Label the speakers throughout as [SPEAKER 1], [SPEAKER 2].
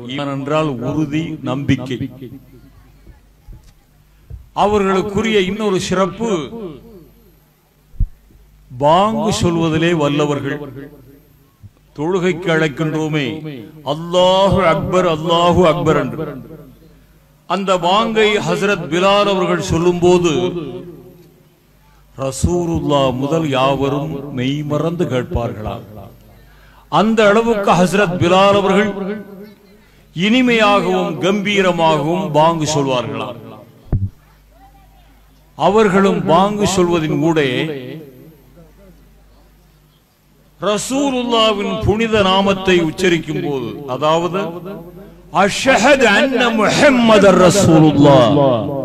[SPEAKER 1] ஈமான் என்றால் உறுதி நம்பிக்கை அவர்களுக்குரிய இன்னொரு சிறப்பு பாங்கு சொல்வதிலே வல்லவர்கள் தொழுகைக்கு அழைக்கின்றோமே அல்லாஹு அக்பர் அல்லாஹு அக்பர் என்று அந்த பாங்கை ஹசரத் பிலால் அவர்கள் சொல்லும்போது ரசூருல்லா முதல் யாவரும் மெய்மறந்து கேட்பார்களாம் அந்த அளவுக்கு ஹசரத் பிலால் அவர்கள் இனிமையாகவும் கம்பீரமாகவும் பாங்கு சொல்வார்களாம் அவர்களும் பாங்கு சொல்வதின் கூட ரசூலுல்லாவின் புனித நாமத்தை உச்சரிக்கும் போது அதாவது அஷ்ஹது அன்ன முஹம்மதர் ரசூலுல்லாஹ்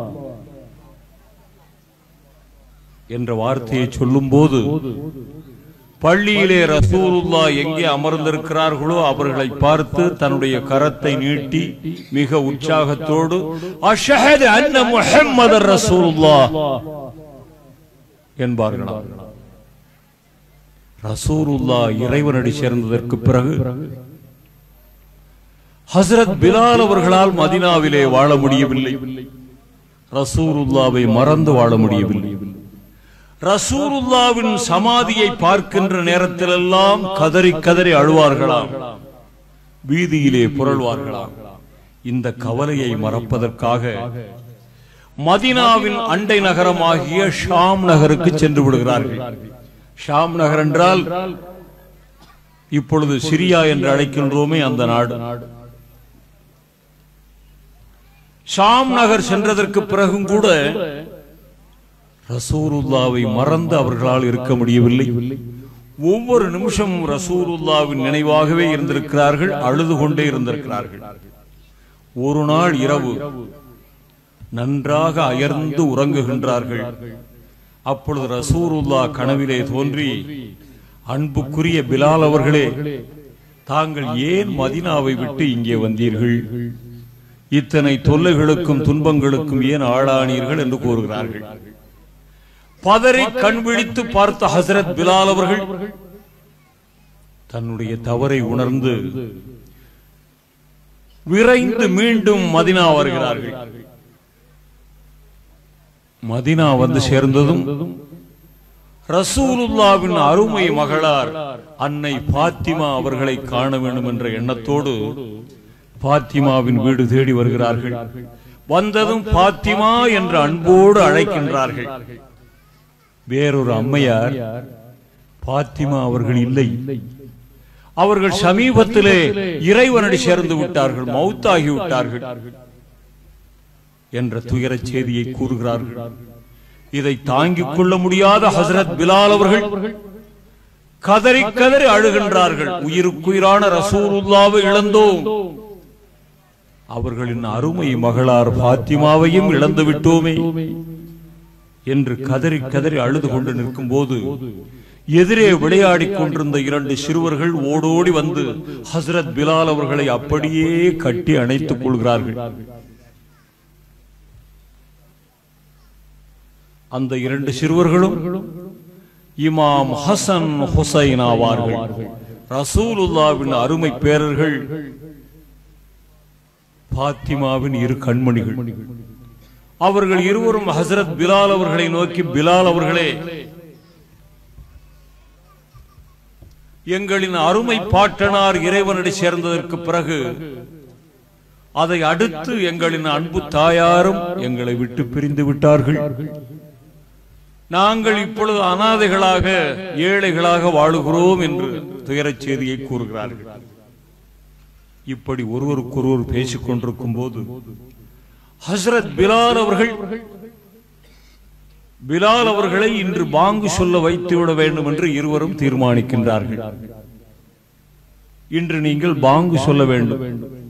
[SPEAKER 1] என்ற வார்த்தையை சொல்லும்போது பள்ளியிலே ரசூலுல்லா எங்கே அமர்ந்திருக்கிறார்களோ அவர்களை பார்த்து தன்னுடைய கரத்தை நீட்டி மிக உற்சாகத்தோடு அஷ்ஹது அன்ன முஹம்மதர் ரசூலுல்லாஹ் என்பார்களாம் ரசூலுல்லா இறைவனடி சேர்ந்ததற்கு பிறகு ஹசரத் பிலால் அவர்களால் மதினாவிலே வாழ முடியவில்லை ரசூலுல்லாவை மறந்து வாழ முடியவில்லை ரசூலுல்லாவின் சமாதியை பார்க்கின்ற நேரத்திலெல்லாம் கதறி கதறி அழுவார்களாம் வீதியிலே புரள்வார்களாம் இந்த கவலையை மறப்பதற்காக மதினாவின் அண்டை நகரமாகிய ஷாம் நகருக்கு சென்று விடுகிறார்கள் ஷாம் நகர் என்றால் இப்பொழுது சிரியா என்று அழைக்கின்றோமே அந்த நாடு ஷாம் நகர் சென்றதற்கு பிறகும் கூட ரசூருல்லாவை மறந்து அவர்களால் இருக்க முடியவில்லை ஒவ்வொரு நிமிஷமும் ரசூருல்லாவின் நினைவாகவே இருந்திருக்கிறார்கள் அழுது கொண்டே இருந்திருக்கிறார்கள் ஒரு நாள் இரவு நன்றாக அயர்ந்து உறங்குகின்றார்கள் அப்பொழுது ரசூருல்லா கனவிலே தோன்றி அன்புக்குரிய பிலால் அவர்களே தாங்கள் ஏன் மதினாவை விட்டு இங்கே வந்தீர்கள் இத்தனை தொல்லைகளுக்கும் துன்பங்களுக்கும் ஏன் ஆளானீர்கள் என்று கூறுகிறார்கள் பதறி கண் விழித்து பார்த்த ஹசரத் பிலால் அவர்கள் தன்னுடைய தவறை உணர்ந்து விரைந்து மீண்டும் மதினா வருகிறார்கள் மதினா வந்து சேர்ந்ததும் ரசூலுல்லாவின் அருமை மகளார் அன்னை பாத்திமா அவர்களை காண வேண்டும் என்ற எண்ணத்தோடு பாத்திமாவின் வீடு தேடி வருகிறார்கள் வந்ததும் பாத்திமா என்ற அன்போடு அழைக்கின்றார்கள் வேறொரு அம்மையார் பாத்திமா அவர்கள் இல்லை அவர்கள் சமீபத்திலே இறைவனடி சேர்ந்து விட்டார்கள் மௌத்தாகி விட்டார்கள் என்ற துயரச் செய்தியை கூறுகிறார்கள் இதை தாங்கிக் கொள்ள முடியாத ஹசரத் பிலால் அவர்கள் கதறி கதறி அழுகின்றார்கள் உயிருக்குயிரான ரசூலுல்லாவை இழந்தோம் அவர்களின் அருமை மகளார் பாத்திமாவையும் இழந்து விட்டோமே என்று கதறி கதறி அழுது கொண்டு நிற்கும் போது எதிரே விளையாடிக் கொண்டிருந்த இரண்டு சிறுவர்கள் ஓடோடி வந்து ஹசரத் பிலால் அவர்களை அப்படியே கட்டி அணைத்துக் கொள்கிறார்கள் அந்த இரண்டு சிறுவர்களும் இமாம் ஹசன் ஹுசைன் ஆவார்கள் ரசூலுல்லாவின் அருமை பேரர்கள் பாத்திமாவின் இரு கண்மணிகள் அவர்கள் இருவரும் ஹசரத் பிலால் அவர்களை நோக்கி பிலால் அவர்களே எங்களின் அருமை பாட்டனார் இறைவனடி சேர்ந்ததற்கு பிறகு அதை அடுத்து எங்களின் அன்பு தாயாரும் எங்களை விட்டு பிரிந்து விட்டார்கள் நாங்கள் இப்பொழுது அனாதைகளாக ஏழைகளாக வாழுகிறோம் என்று துயரச் செய்தியை கூறுகிறார்கள் இப்படி ஒருவருக்கொருவர் பேசிக் கொண்டிருக்கும் போது ஹசரத் பிலால் அவர்கள் பிலால் அவர்களை இன்று பாங்கு சொல்ல வைத்து விட வேண்டும் என்று இருவரும் தீர்மானிக்கின்றார்கள் இன்று நீங்கள் பாங்கு சொல்ல வேண்டும்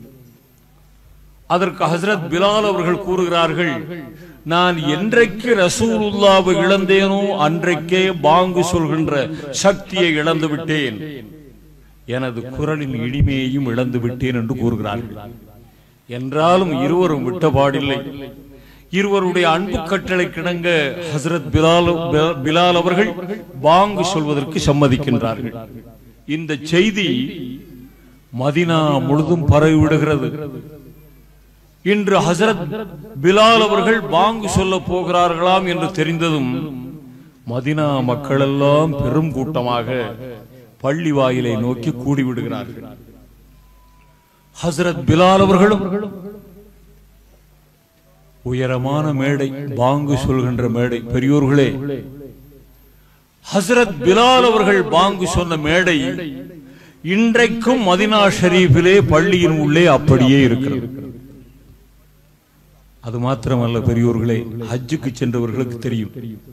[SPEAKER 1] அதற்கு ஹசரத் பிலால் அவர்கள் கூறுகிறார்கள் நான் என்றைக்கு ரசூலுல்லாவை இழந்தேனோ அன்றைக்கே பாங்கு சொல்கின்ற சக்தியை இழந்து விட்டேன் எனது குரலின் இனிமையையும் இழந்து விட்டேன் என்று கூறுகிறார்கள் என்றாலும் இருவரும் விட்டபாடில்லை இருவருடைய அன்பு கட்டளை கிணங்க ஹசரத் பிலால் பிலால் அவர்கள் பாங்கு சொல்வதற்கு சம்மதிக்கின்றார்கள் இந்த செய்தி மதினா முழுதும் பரவி விடுகிறது இன்று ஹசரத் பிலால் அவர்கள் பாங்கு சொல்ல போகிறார்களாம் என்று தெரிந்ததும் மதினா மக்களெல்லாம் பெரும் கூட்டமாக பள்ளி வாயிலை நோக்கி கூடிவிடுகிறார்கள் ஹசரத் பிலால் அவர்களும் உயரமான மேடை பாங்கு சொல்கின்ற மேடை பெரியோர்களே ஹசரத் பிலால் அவர்கள் பாங்கு சொன்ன மேடை இன்றைக்கும் மதினா ஷரீஃபிலே பள்ளியின் உள்ளே அப்படியே இருக்கிறது அது மாத்திரமல்ல பெரியோர்களே ஹஜ்ஜுக்கு சென்றவர்களுக்கு தெரியும்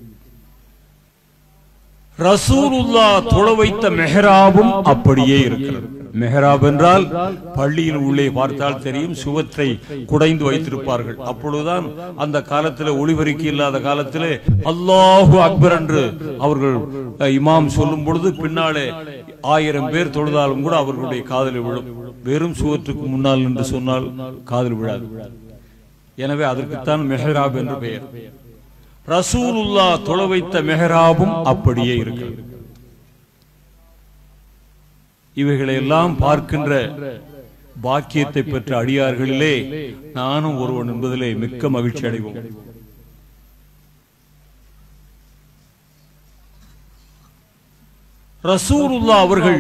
[SPEAKER 1] ரசூலுல்லா தொழ வைத்த மெஹராபும் அப்படியே இருக்கிறது மெஹராப் என்றால் பள்ளியின் உள்ளே பார்த்தால் தெரியும் சுவற்றை குடைந்து வைத்திருப்பார்கள் அப்பொழுதுதான் அந்த காலத்தில் ஒளிபெருக்கி இல்லாத காலத்திலே அல்லாஹு அக்பர் என்று அவர்கள் அஹ், இமாம் சொல்லும் பொழுது பின்னாலே ஆயிரம் பேர் தொழுதாலும் கூட அவர்களுடைய காதலில் விழும் வெறும் சுவற்றுக்கு முன்னால் என்று சொன்னால் காதல் விழாது எனவே அதற்குத்தான் மெஹராப் என்று பெயர் ரசூலுல்லா தொழ வைத்த மெஹராபும் அப்படியே இருக்கிறது இவைகளை எல்லாம் பார்க்கின்ற பாக்கியத்தை பெற்ற அடியார்களிலே நானும் ஒருவன் என்பதிலே மிக்க மகிழ்ச்சி அடைவோம் ரசூலுல்லா அவர்கள்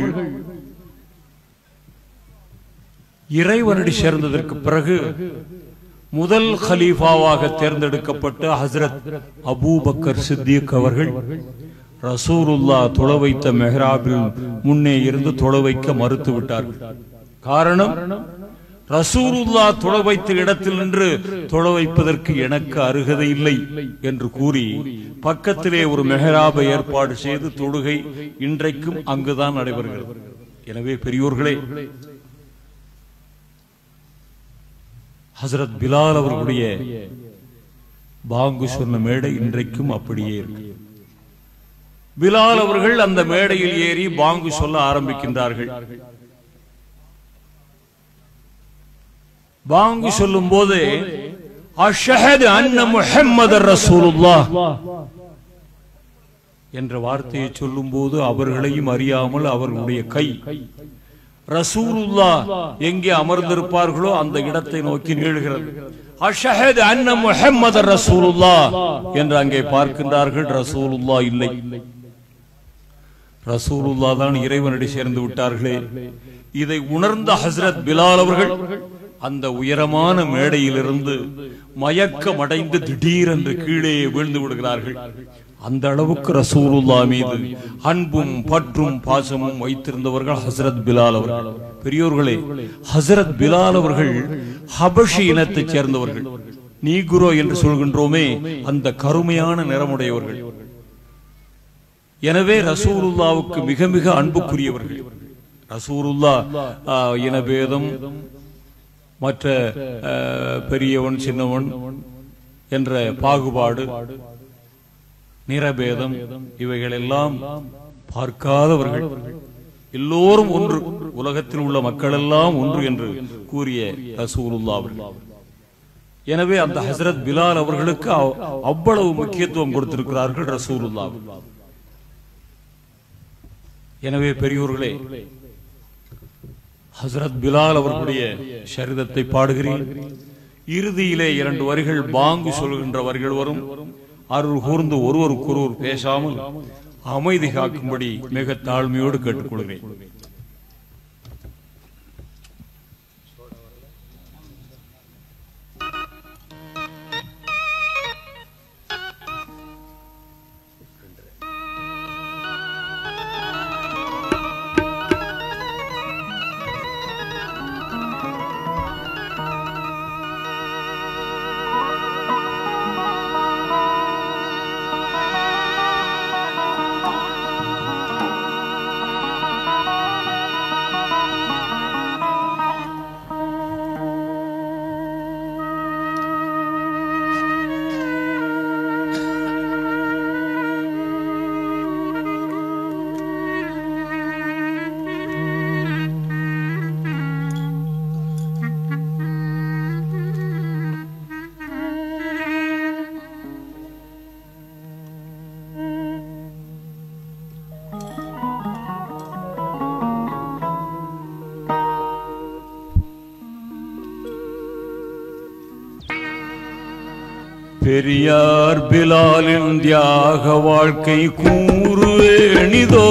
[SPEAKER 1] இறைவனடி சேர்ந்ததற்கு பிறகு முதல் ஹலீஃபாவாக தேர்ந்தெடுக்கப்பட்ட ஹசரத் அபூபக்கர் சித்திக் அவர்கள் ரசூலுல்லா தொழ வைத்த மெஹராபில் முன்னே இருந்து தொழ வைக்க மறுத்து விட்டார்கள் காரணம் ரசூலுல்லா தொழ வைத்த இடத்தில் நின்று தொழ வைப்பதற்கு எனக்கு அருகதை இல்லை என்று கூறி பக்கத்திலே ஒரு மெஹராபை ஏற்பாடு செய்து தொழுகை இன்றைக்கும் அங்குதான் நடைபெறுகிறது எனவே பெரியோர்களே ஹசரத் பிலால் அவர்களுடைய பாங்கு சொன்ன மேடை இன்றைக்கும் அப்படியே இருக்கு பிலால் அவர்கள் அந்த மேடையில் ஏறி பாங்கு சொல்ல ஆரம்பிக்கின்றார்கள் பாங்கு சொல்லும் போது அஷஹது அன்ன முஹம்மது ரசூலுல்லாஹ் என்ற வார்த்தையை சொல்லும் போது அவர்களையும் அறியாமல் அவர்களுடைய கை ரசூலுல்லா எங்கே அமர்ந்திருப்பார்களோ அந்த இடத்தை நோக்கி நீளுகிறது அஷஹது அன்ன முஹம்மது ரசூலுல்லா என்று அங்கே பார்க்கின்றார்கள் ரசூலுல்லா இல்லை ரசூலுல்லா தான் இறைவனடி சேர்ந்து விட்டார்களே இதை உணர்ந்த ஹஸ்ரத் பிலால் அவர்கள் அந்த உயரமான மேடையிலிருந்து மயக்கமடைந்து திடீரென்று கீழே வீழ்ந்து விடுகிறார்கள் அந்த அளவுக்கு ரசூலுல்லா மீது அன்பும் பற்றும் பாசமும் வைத்திருந்தவர்கள் ஹசரத் பிலால் அவர்கள் பெரியோர்களே ஹசரத் பிலால் அவர்கள் ஹபஷி இனத்தைச் சேர்ந்தவர்கள் நீகுரோ என்று சொல்கின்றோமே அந்த கருமையான நிறமுடையவர்கள் எனவே ரசூலுல்லாவுக்கு மிக மிக அன்புக்குரியவர்கள் ரசூலுல்லா ஆ, இனபேதம் மற்ற ஆ, பெரியவன் சின்னவன் என்ற பாகுபாடு நிறபேதம் இவைகள் எல்லாம் பார்க்காதவர்கள் எல்லோரும் ஒன்று உலகத்தில் உள்ள மக்கள் எல்லாம் ஒன்று என்று கூறிய ரசூலுல்லா அவர்கள் எனவே அந்த ஹசரத் பிலால் அவர்களுக்கு அவ்- அவ்வளவு முக்கியத்துவம் கொடுத்திருக்கிறார்கள் ரசூலுல்லா எனவே பெரியோர்களே ஹசரத் பிலால் அவர்களுடைய சரிதத்தை பாடுகிறேன் இறுதியிலே இரண்டு வரிகள் பாங்கு சொல்கின்ற வரிகள் வரும் அருள் கூர்ந்து ஒருவருக்கொருவர் பேசாமல் அமைதி காக்கும்படி மிக தாழ்மையோடு கேட்டுக்கொள்கிறேன்
[SPEAKER 2] ஆ
[SPEAKER 1] பெரியார் பிலாலின் தியாக வாழ்க்கை கூறுவேணிதோ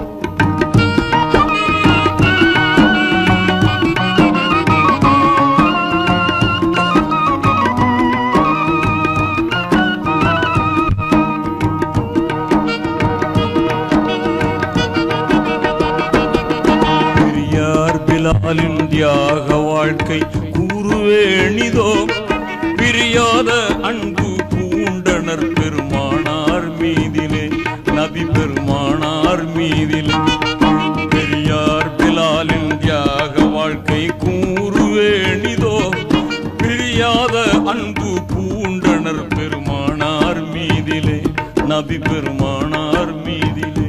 [SPEAKER 1] பெரியார் பிலாலின் தியாக வாழ்க்கை கூறுவேணிதோ பிரியாத அன்பு பூண்டனர் பெருமானார் மீதிலே நபி பெருமானார் மீதிலே பெரியார் பிலாலின் தியாக வாழ்க்கை கூறுவேணிதோ பிரியாத அன்பு பூண்டனர் பெருமானார் மீதிலே நபி பெருமானார் மீதிலே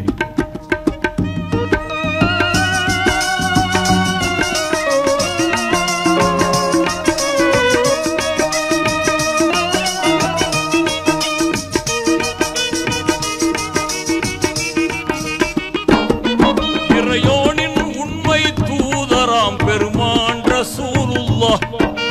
[SPEAKER 1] இறையோனின் உண்மை தூதராம் பெருமான் ரசூலுல்லாஹ்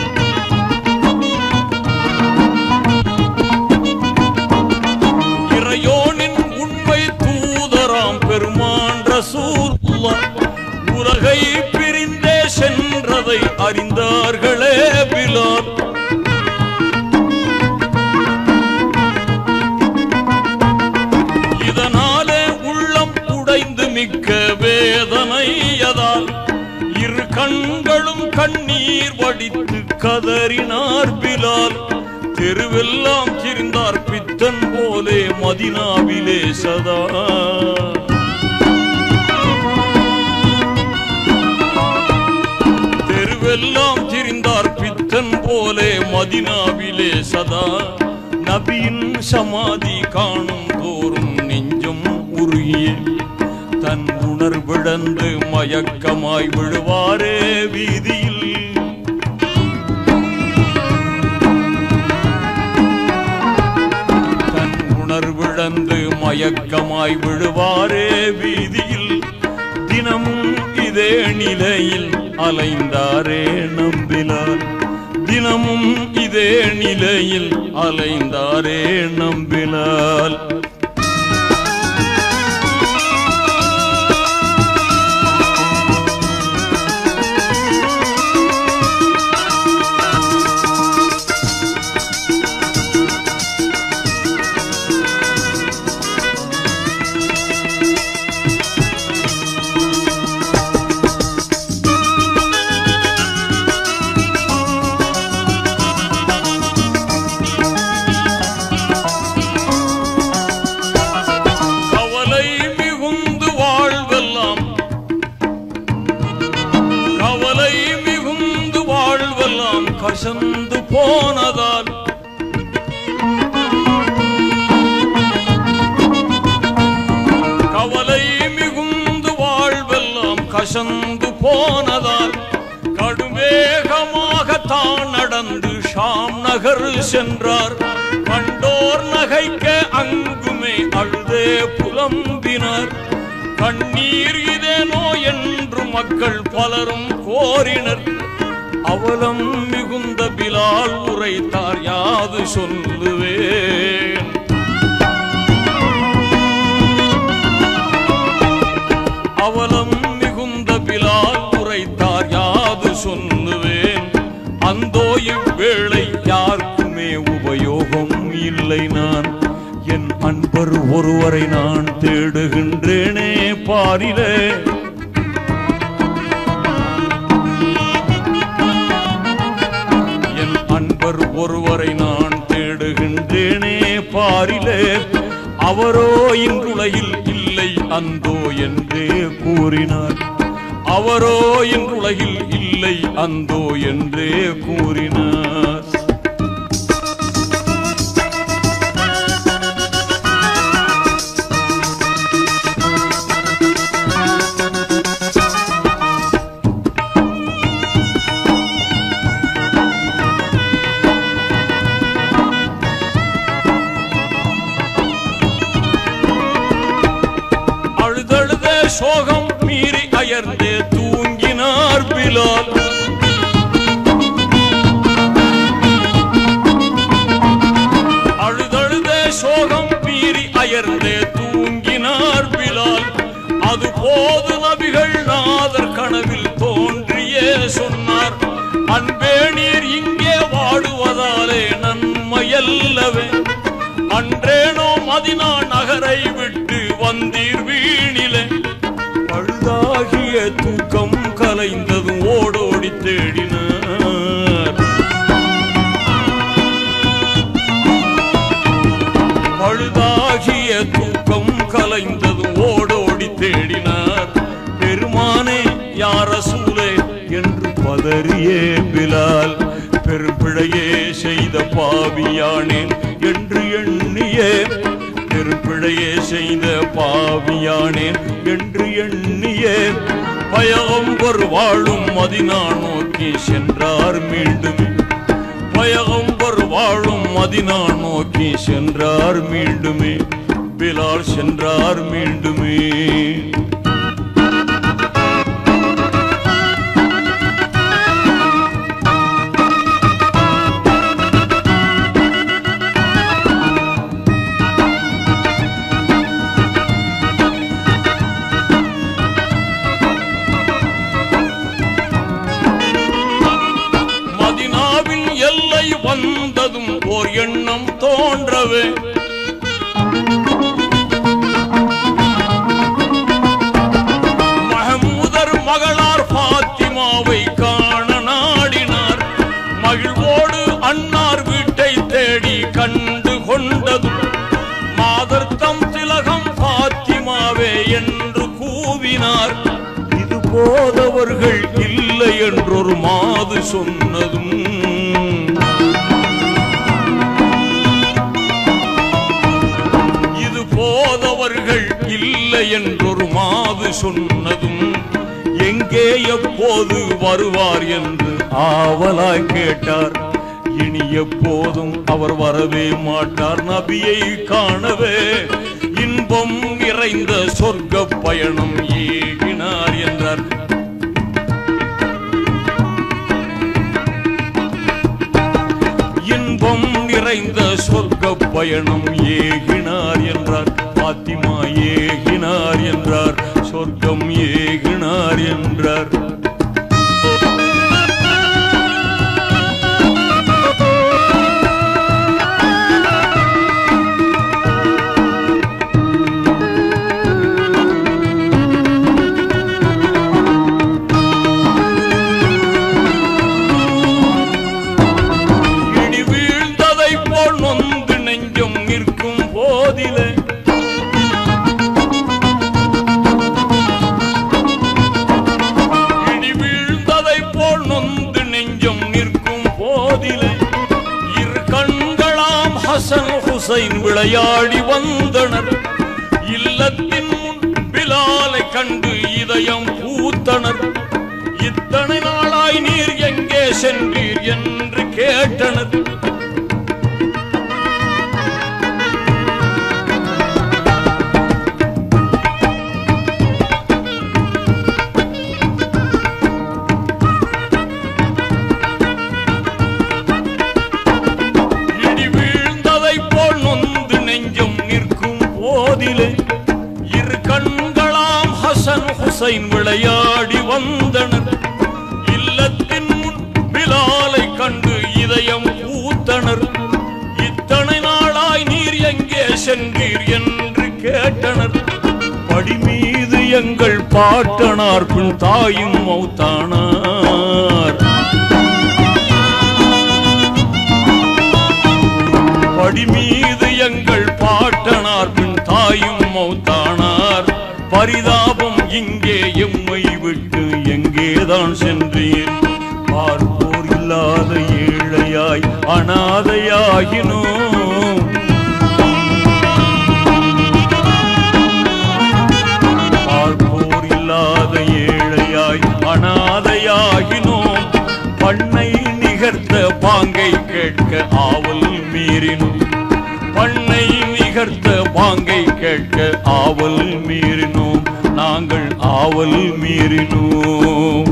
[SPEAKER 1] இறையோனின் உண்மை தூதராம் பெருமான் ரசூலுல்லாஹ் உலகை பிரிந்தே சென்றதை அறிந்தார்களே பிலால் இதனாலே உள்ளம் உடைந்து மிக்க வேதனையதால் இரு கண்களும் கண்ணீர் வடித்து கதறினார் பிலால் தெருவெல்லாம் திரிந்தார் பித்தன் போலே மதினாவிலே சதா தெருவெல்லாம் திரிந்தார் பித்தன் போலே மதினாவிலே சதா நபியின் சமாதி காணும் தோறும் நெஞ்சும் உருகிய தன் உணர்விழந்து மயக்கமாய் விழுவாரே வீதியில் தன் உணர்விழந்து மயக்கமாய் விழுவாரே வீதியில் தினமும் இதே நிலையில் அலைந்தாரே நம்பினார் தினமும் இதே நிலையில் அலைந்தாரே நம்பினார் கவலை மிகுந்து வாழ்வெல்லாம் கவலை மிகுந்து வாழ்வெல்லாம் கசந்து போனதால் கவலை மிகுந்து வாழ்வெல்லாம் கசந்து போனதால் கடுவேகமாக தான் நடந்து ஷாம் நகர் சென்றார் கண்டோர் நகைக்க அங்குமே அழுதே புலம்பினார் கண்ணீர் இதேனோ என்று மக்கள் பலரும் கோரினர் அவலம் மிகுந்த பிலால் உரைத்தார் யாது சொல்லுவேன் அவலம் மிகுந்த பிலால் உரைத்தார் யாது சொல்லுவேன் அந்தோ இவ்வேளை யாருக்குமே உபயோகம் இல்லை நான் என் அன்பர் ஒருவரை நான் தேடுகின்றேனே பாரிலே என் அன்பர் ஒருவரை நான் தேடுகின்றேனே பாரிலே அவரோ இன்றுலகில் இல்லை அந்தோ என்றே கூறினார் அவரோ இன்றுலகில் இல்லை அந்தோ என்றே கூறினார் அழுதழுத சோகம் மீறி அயர்ந்தே தூங்கினார் பிலால் அயர்ந்தே தூங்கினார் பிலால் அது போது நபிகள் நாதர் கனவில் தோன்றியே சொன்னார் அன்பே நீர் இங்கே வாடுவதாலே நன்மையல்லவே அன்றேனோ மதினா நகரை விட்டு வந்தீர் வீணிலே பழுதாகிய தூக்கம் கலைந்ததும் ஓடோடி தேடினார் பழுதாகிய தூக்கம் கலைந்ததும் ஓடோடி தேடினார் பெருமானே யார சூலே என்று பதறியே பிலால் பெரும்பிழையே செய்த பாவியானேன் என்று எண்ணியே பெரும்பிழையே செய்த பாவியானேன் என்று எண்ணியே பயகம்பர் வாழும் மதினா நோக்கி சென்றார் மீண்டும் பயகம்பர் வாழும் மதினா நோக்கி சென்றார் மீண்டுமே பிலால் சென்றார் மீண்டுமே மதினாவின் எல்லை வந்ததும் ஓர் எண்ணம் தோன்றவே மஹமூதர் மகளார் பாத்திமாவை காண நாடினார் மகிழ்வோடு அன்னார் வீட்டை தேடி கண்டு கொண்டதும் மாதர் தம் திலகம் பாத்திமாவே என்று கூவினார் இது போதவர்கள் இல்லை என்றொரு மாது சொன்னதும் இது போதவர்கள் இல்லை என்றொரு மாது சொன்னதும் எங்கே எப்போது வருவார் என்று ஆவலாய் கேட்டார் இனி எப்போதும் அவர் வரவே மாட்டார் நபியை காணவே இன்பம் நிறைந்த சொர்க்க பயணம் ஏகினார் என்றார் இன்பம் நிறைந்த சொர்க்க பயணம் ஏகினார் என்றார் பாத்திமா ஏகினார் என்றார் சொர்க்கம் ஏகினார் என்றார் இடி வீழ்ந்ததை போல் நொந்து நெஞ்சம் நிற்கும் போதிலே இடி வீழ்ந்ததை போல் நொந்து நெஞ்சம் நிற்கும் போதிலே இரு கண்களாம் ஹசன் ஹுசைன் விளையாடி வந்தனர் இல்லத்தின் முன் பிலாலை கண்டு இதயம் பூத்தனர் இத்தனை நாளாய் நீர் எங்கே சென்றீர் என்று கேட்டனர் இடி வீழ்ந்ததை போல் நொந்து நெஞ்சம் நிற்கும் போதிலே இரு கண்களாம் ஹசன் ஹுசைன் விளையாடி வந்தனர் இல்லத்தின் முன் பிலாலை கண்டு இதயம் பூத்தனர் இத்தனை நாளாய் நீர் எங்கே சென்றீர் என்று கேட்டனர் படி மீது எங்கள் பாட்டனார் பின் தாயும் மௌத்தானார் படி மீது எங்கள் பாட்டனார் பின் தாயும் மௌத்தானார் பரிதாபம் இங்கே எம்மை விட்டு எங்கேதான் சென்றீர் பார்ப்போர் இல்லாத ஏழையாய் அனாதையாகினோ பார்ப்போர் இல்லாத ஏழையாய் அனாதையாகினோம் பண்ணை நிகர்த்த பாங்கை கேட்க ஆவல் மீறினோம் பண்ணை நிகர்த்த பாங்கை கேட்க ஆவல் மீறினோம் நாங்கள் ஆவல் மீறினோம்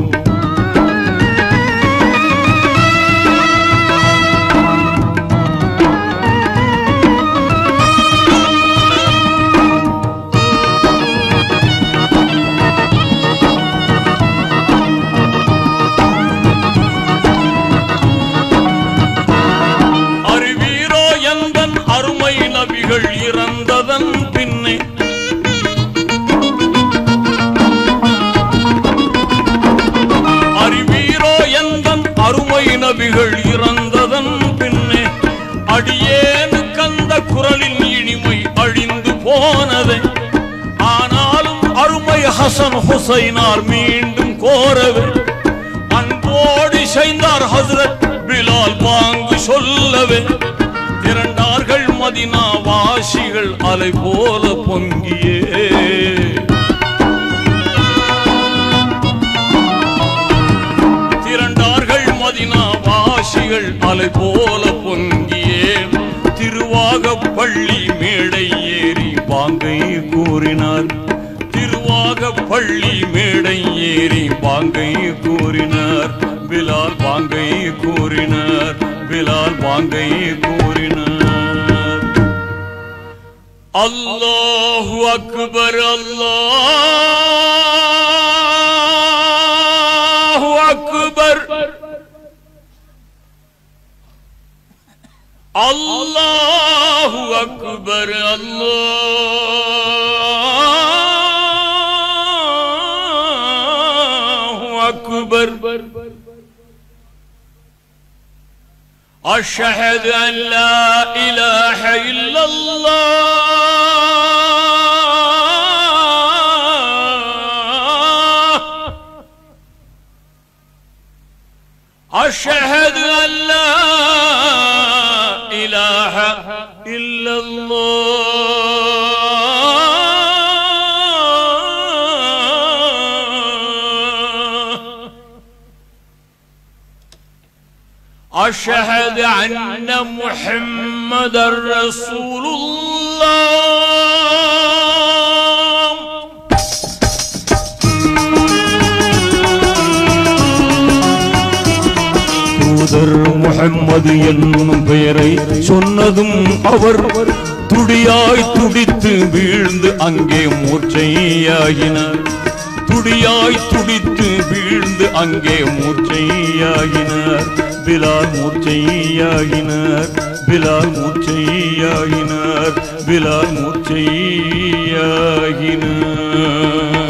[SPEAKER 1] நபிகள் இறந்ததன் பின்னே அடியேனுக்கு அந்த குரலின் இனிமை அழிந்து போனது ஆனாலும் அருமை ஹசன் ஹுசைனார் மீண்டும் கோரவே அன்போடு செய்தார் ஹசரத் பிலால் பாங்கு சொல்லவே திரண்டார்கள் மதினா வாசிகள் அலை போல பொங்கியே திரண்டார்கள் மதினா வாசிகள் அலை போல பொங்கியே திருவாக பள்ளி மேடை ஏறி பாங்கை கூறினார் திருவாக பள்ளி மேடை ஏறி பாங்கை கூறினார் பிலால் பாங்கை கூறினார் பிலால் பாங்கை கூறினார் அல்லாஹு அக்பர் அல்லாஹு அக்பர் அல்லாஹு அக்பர் அல்லாஹு அக்பர் أشهد أن لا إله إلا الله أشهد أن لا إله إلا الله أشهد أن محمد رسول الله தூதர் முஹம்மது என்னும் பெயரை சொன்னதும் அவர் துடியாய் துடித்து வீழ்ந்து அங்கே மூர்ச்சையாகினார் துடியாய் துடித்து வீழ்ந்து அங்கே மூர்ச்சையாகினார் பிலால் மூர்ச்சையாகினார் பிலால் மூர்ச்சையாகினார் பிலால் மூர்ச்சையாகினார்